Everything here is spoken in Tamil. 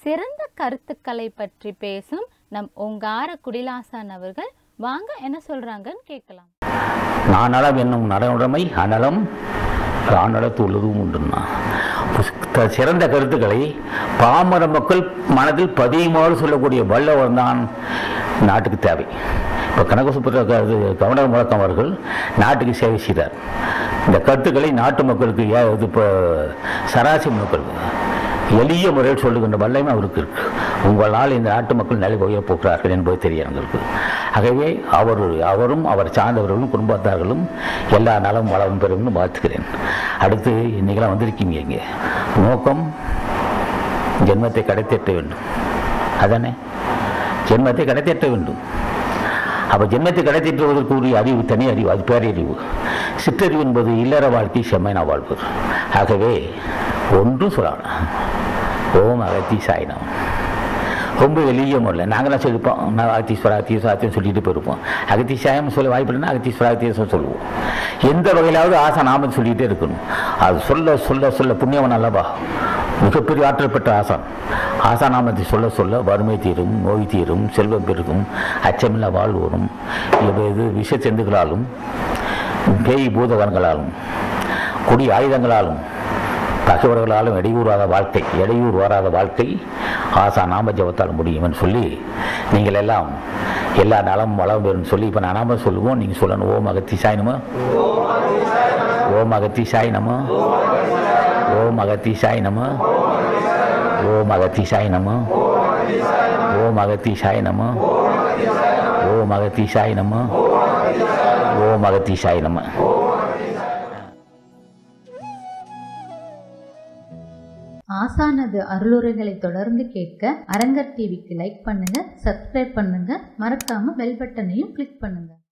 சிறந்த கருத்துக்களை பற்றி பேசும் நம் ஓங்கார குடிலாசான் அவர்கள் வாங்க என்ன சொல்றாங்கன்னு கேட்கலாம் நானளம் என்னும் நடைமுறைமை அனலம் ஆனலத்து உள்ளதும் உண்டுன்னா புஸ்த- சிறந்த கருத்துக்களை பாமர மக்கள் மனதில் பதியுமாறு சொல்லக்கூடிய வல்லவர் தான் நாட்டுக்கு தேவை இப்போ கனகசுப்பர இது கவர்னர் முழக்கம் அவர்கள் நாட்டுக்கு சேவை செய்தார் இந்த கருத்துக்களை நாட்டு மக்களுக்கு ஏ இது இப்போ சராசரி மக்களுக்கு எளிய முறையில் சொல்லுகின்ற வல்லமை அவருக்கு இருக்கு உங்களால் இந்த நாட்டு மக்கள் நிலை உயரப் போகிறார்கள் என்பது தெரியும் எங்களுக்கு ஆகவே அவர் அவரும் அவர் சார்ந்தவர்களும் குடும்பத்தார்களும் எல்லா நலம் வளமும் பெறும்னு வாழ்த்துக்கிறேன் அடுத்து இன்னைக்கெல்லாம் வந்திருக்கீங்க இங்கே நோக்கம் ஜென்மத்தை கடைத்தேற்ற வேண்டும் அதானே ஜென்மத்தை கடைத்தேற்ற வேண்டும் அப்போ ஜென்மத்தை கடைத்தேற்றுவதற்கு உரிய அறிவு தனி அறிவு அது பேரறிவு சிற்றறிவு என்பது இல்லற வாழ்க்கை செம்மைனா வாழ்வது ஆகவே ஒன்றும் சொல்லலாம் ஓம் அகத்தி சாயினம் ரொம்ப எளிய முறையில் நாங்களாம் சொல்லிப்போம் நான் அகத்தீஸ்வரா அகத்தீஸ்வராத்தியம் சொல்லிட்டு போயிருப்போம் அகத்தீசாயம் சொல்ல வாய்ப்பு இல்லைன்னா அகத்தீஸ்வராத்தியம் சொல்லுவோம் எந்த வகையிலாவது ஆசை நாம சொல்லிகிட்டே இருக்கணும் அது சொல்ல சொல்ல சொல்ல புண்ணியவன் அல்லவா மிகப்பெரிய ஆற்றல் பெற்ற ஆசான் ஆசாநாமத்தை சொல்ல சொல்ல வறுமை தீரும் நோய் தீரும் செல்வம் பெருகும் அச்சமில்லா வாழ்வு வரும் இது இது விஷ செந்துகளாலும் பேய் பூதகங்களாலும் கொடி ஆயுதங்களாலும் பகைவர்களாலும் இடையூறாத வாழ்க்கை இடையூறு வராத வாழ்க்கை ஆசா நாம ஜபத்தால் முடியும்னு சொல்லி நீங்கள் எல்லாம் எல்லா நலம் வளம் பெறும் சொல்லி இப்போ நான் நாம சொல்லுவோம் நீங்கள் சொல்லணும் ஓம் அகத்தி சாய் நம ஓம் அகத்தி சாய் நம ஓம் அகத்தி சாய் நம ஓம் அகத்தி சாய் நம ஓம் அகத்தி சாய் நம ஓம் அகத்தி சாய் நம ஓம் அகத்தி சாய் நம ஆசானது அருளுரைகளை தொடர்ந்து கேட்க அரங்கர் டிவிக்கு லைக் பண்ணுங்க சப்ஸ்கிரைப் பண்ணுங்க மறக்காம பெல் பட்டனையும் கிளிக் பண்ணுங்க